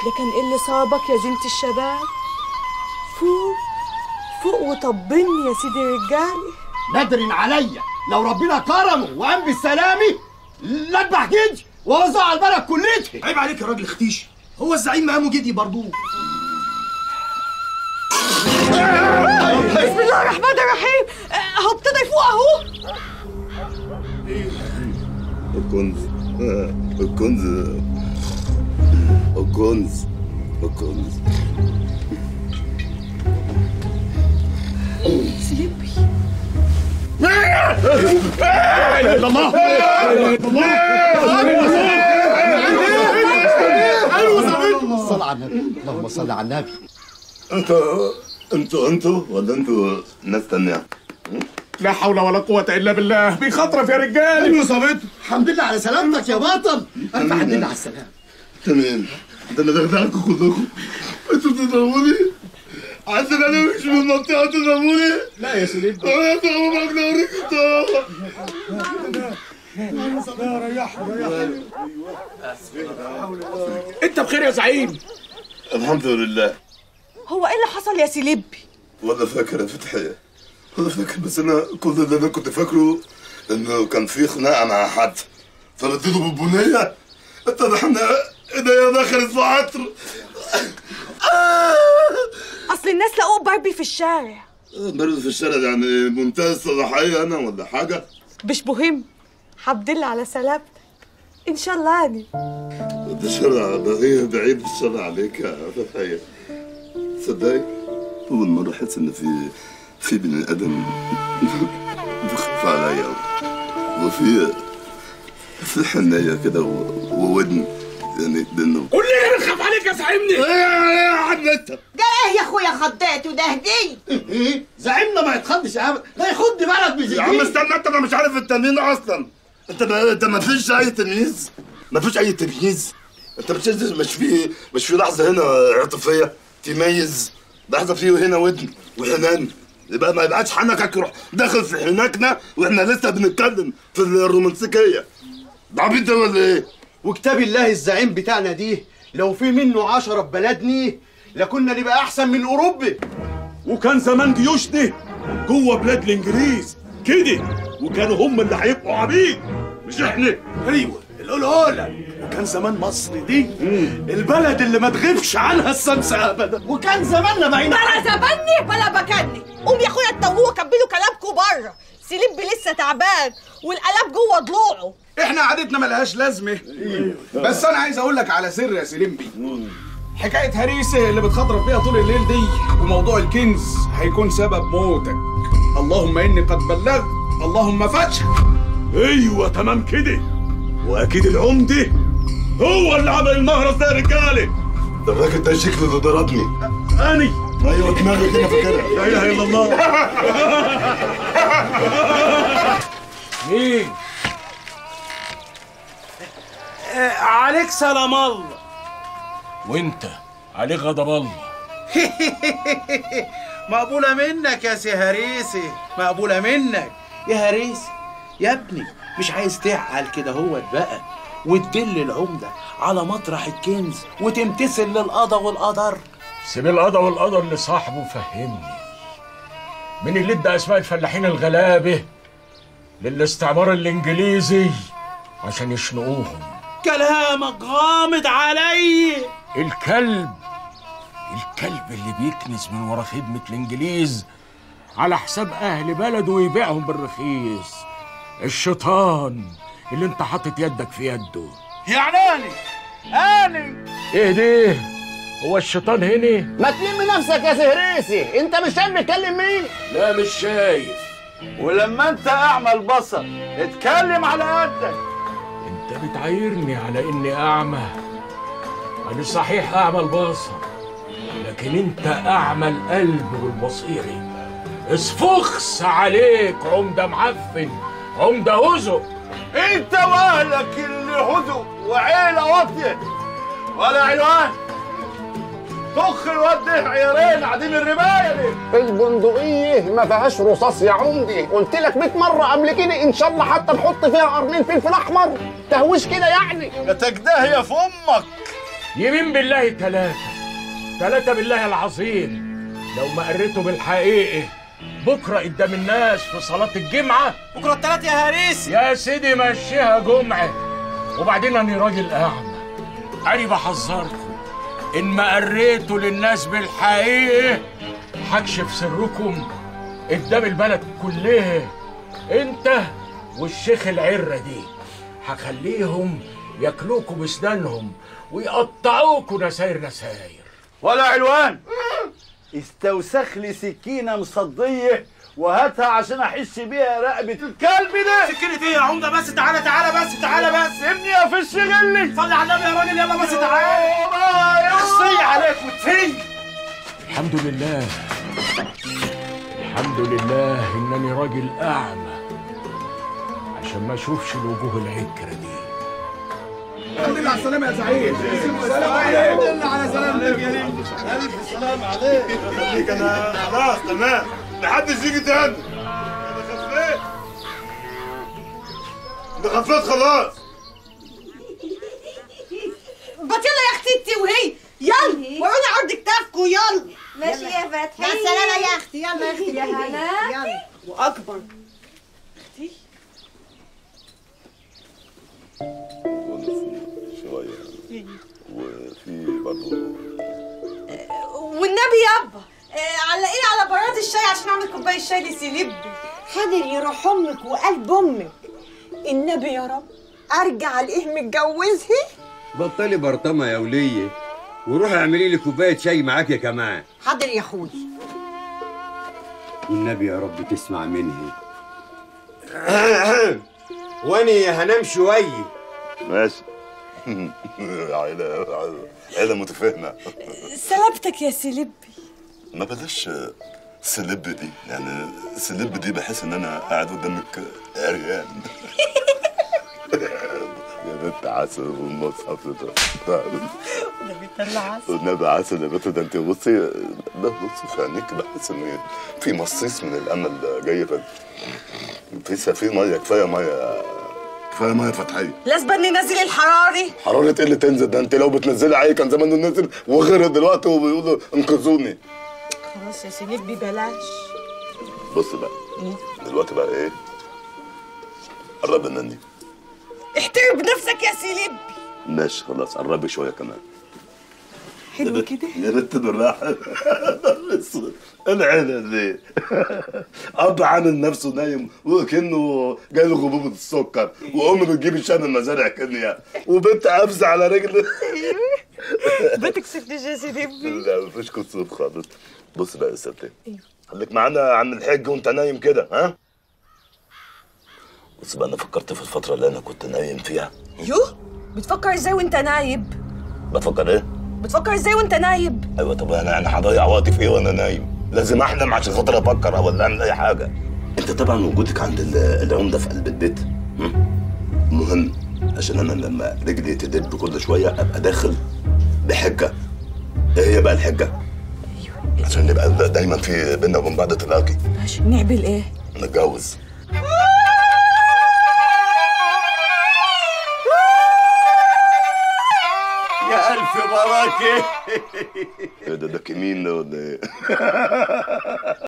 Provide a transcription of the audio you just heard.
وده كان ايه اللي صابك يا زينة الشباب فوق فوق وطبني يا سيدي رجالي ندرن عليا لو ربنا كرمه وقام بالسلامه لا اذبح جدي واوزع على البلد كلتها عيب عليك يا راجل اختيش هو الزعيم مقامه جدي برضو بسم الله الرحمن الرحيم آه، اهو ابتدى يفوق اهو الكنز الكنز الكنز الكنز سليبي الله صل على النبي اللهم صل على النبي انتوا انتوا انتوا ولا انتوا ناس تانية؟ لا حول ولا قوة إلا بالله بيخطرف يا رجال ايوه صابته الحمد لله على سلامتك يا بطل الف حمد لله على السلامه تمام ده انا دغدغكم كلكم انتوا بتضربوني عشان انا مش من المنطقة تضربوني لا يا سيدي انا ضربك نورك أنت بخير يا زعيم الحمد لله هو ايه اللي حصل يا سليبي ولا فاكر يا فتحية ولا فاكر بس انا كل اللي انا كنت فاكره انه كان في خناقة مع حد فرديته بالبنية اتضح ان ايديا دخلت في عطر اصل الناس لقوه باربي في الشارع برد في الشارع يعني منتهى الصلاحية انا ولا حاجة مش مهم الحمد لله على سلامتك ان شاء الله يعني ده شرع بعيد بعيد الشرع عليك يا فتحية صدقني أول مرة أحس إن في في بني آدم بخاف عليا وفي في حنية كده و- وودن يعني لأنه كلنا بنخاف عليك يا زعيمني إيه يا عم أنت ده ايه يا اخويا خضات وده هديه ايه زعيمنا ما يتخضش ابدا لا يخض بلد يا عم بزيدين استنى أنت أنا مش عارف التمرين أصلا أنت ما أنت ما فيش أي تمييز ما فيش أي تمييز أنت مش مش في مش في لحظة هنا عاطفية تميز لحظة في هنا ودن وحنان يبقى ما يبقاش حنكك يروح داخل في حناكنا واحنا لسه بنتكلم في الرومانسيكية ده عبيط ده ولا ايه؟ وكتاب الله الزعيم بتاعنا دي لو في منه عشرة في بلدني لكنا نبقى احسن من اوروبا وكان زمان جيوشنا جوه بلاد الإنجليز كده وكانوا هم اللي هيبقوا عبيد مش إحنا ايوه القلقولة وكان زمان مصر دي البلد اللي ما تغيبش عنها الشمس ابدا وكان زماننا بعيد بلا زبني بلا بكني قوم يا اخويا اتوهوا كملوا كلامكم بره سليبي لسه تعبان والقلب جوه ضلوعه احنا عادتنا ملهاش لازمه بس انا عايز اقول لك على سر يا سليمبي حكايه هريسه اللي بتخطرف بيها طول الليل دي وموضوع الكنز هيكون سبب موتك اللهم اني قد بلغت اللهم فاتح أيوة تمام كده وأكيد العمدة هو اللي عمل المهرس ده يا رجالة ده الراجل ده شكله اللي ضربني أني ايوه دماغي كده فاكرها لا إله إلا الله مين؟ عليك سلام الله وأنت عليك غضب الله مقبولة منك يا سي هريسي مقبولة منك يا هريسي يا ابني مش عايز تعقل كده هو بقى وتدل العمدة على مطرح الكنز وتمتثل للقضاء والقدر سيب القضا والقدر لصاحبه فهمني من اللي ادى اسماء الفلاحين الغلابه للاستعمار الانجليزي عشان يشنقوهم كلامك غامض علي الكلب الكلب اللي بيكنس من ورا خدمة الإنجليز على حساب أهل بلده ويبيعهم بالرخيص الشيطان اللي انت حاطط يدك في يده يعني أنا أنا ايه ده هو الشيطان هنا ما تلم نفسك يا سهريسي انت مش شايف بتكلم مين لا مش شايف ولما انت اعمى البصر اتكلم على قدك انت بتعايرني على اني اعمى انا صحيح اعمى البصر لكن انت اعمى القلب والبصيري اسفخس عليك عمده معفن عمده هزق انت واهلك اللي هدوا وعيله واطيه ولا عنوان طخ الواد ده عيارين قاعدين الرمايه دي البندقيه ما فيهاش رصاص يا عمدي قلت لك 100 مره قبل كده ان شاء الله حتى نحط فيها قرنين فلفل احمر تهويش كده يعني يا تجداه يا في امك يمين بالله ثلاثة ثلاثة بالله العظيم لو ما قريته بالحقيقة بكرة قدام الناس في صلاة الجمعة بكره التلات يا هريسي يا سيدي مشيها جمعة وبعدين أنا راجل أعمى أنا بحذركم إن ما قريتوا للناس بالحقيقة هكشف سركم قدام البلد كلها أنت والشيخ العرة دي هخليهم ياكلوكوا بسنانهم ويقطعوكوا نساير نساير ولا علوان استوسخ لي سكينة مصدية وهاتها عشان احس بيها رقبة الكلب ده سكينة ايه يا عمده بس تعالى تعالى بس تعالى بس ابني يا فش غلي صلي على النبي يا راجل يلا بس تعالى اخصي عليك وتفي الحمد لله الحمد لله إنني راجل أعمى عشان ما أشوفش الوجوه العكرة دي الحمد لله على السلامة يا سعيد سلام عليك الحمد لله على سلامتك يا ريت الف سلام عليك خليك انا خلاص تمام محدش يجي تاني انا خفيت انا خفيت خلاص بات يلا يا اختي انت وهي يلا وروني عرض كتافكم يلا ماشي يا فتحي مع السلامة يا اختي يلا يا اختي يا هلا يلا واكبر اختي شوية وفي برضه والنبي يابا آه، علقيني على براد الشاي عشان اعمل كوبايه شاي لسيليب حاضر يروح امك وقلب امك النبي يا رب ارجع الاقيه متجوزها بطلي برطمه يا وليه وروحي اعملي لي كوبايه شاي معاك يا كمان حاضر يا اخوي والنبي يا رب تسمع مني واني هنام شويه ماشي عيلة عيلة- عيلة متفاهمة سلامتك يا سيليبي ما بلاش سلب دي يعني سلب دي بحس ان انا قاعد قدامك عريان يا بنت عسل والمصحف ده والنبي عسل يا بنت ده انت بصي ده بصي في عينيك بحس ان في مصيص من الامل جاي في في في ميه كفايه ميه كفايه ميه فتحيه لازم ننزل الحراري حرارة ايه اللي تنزل ده انت لو بتنزلي عادي كان زمانه نزل وغير دلوقتي وبيقولوا انقذوني خلاص يا سيليبي بلاش بص بقى دلوقتي بقى ايه قرب مني احترم بنفسك يا سيليبي ماشي خلاص قربي شويه كمان حلو كده يا بنت بالراحه اسود العيله دي اب عامل نفسه نايم وكانه جاله غبوبه السكر وام بتجيب الشاي من مزارع كينيا وبنت قافزه على رجل بتكسفنيش يا سيليبي لا مفيش كسوف خالص بص بقى يا ستي خليك معانا يا عم الحاج وانت نايم كده ها بص بقى انا فكرت في الفتره اللي انا كنت نايم فيها يوه بتفكر ازاي وانت نايب بفكر ايه بتفكر ازاي وانت نايب ايوه طب انا انا هضيع وقتي في ايه وانا نايم لازم احلم عشان خاطر افكر ولا اعمل اي حاجه انت طبعا وجودك عند ال- العمده في قلب البيت م? مهم عشان انا لما رجلي تدب كل شويه ابقى داخل بحجه ايه هي بقى الحجه عشان نبقى دايما في بينا وبين بعض تلاقي عشان نعمل ايه نتجوز يا الف بركه ايه ده ده كمين ده ولا ايه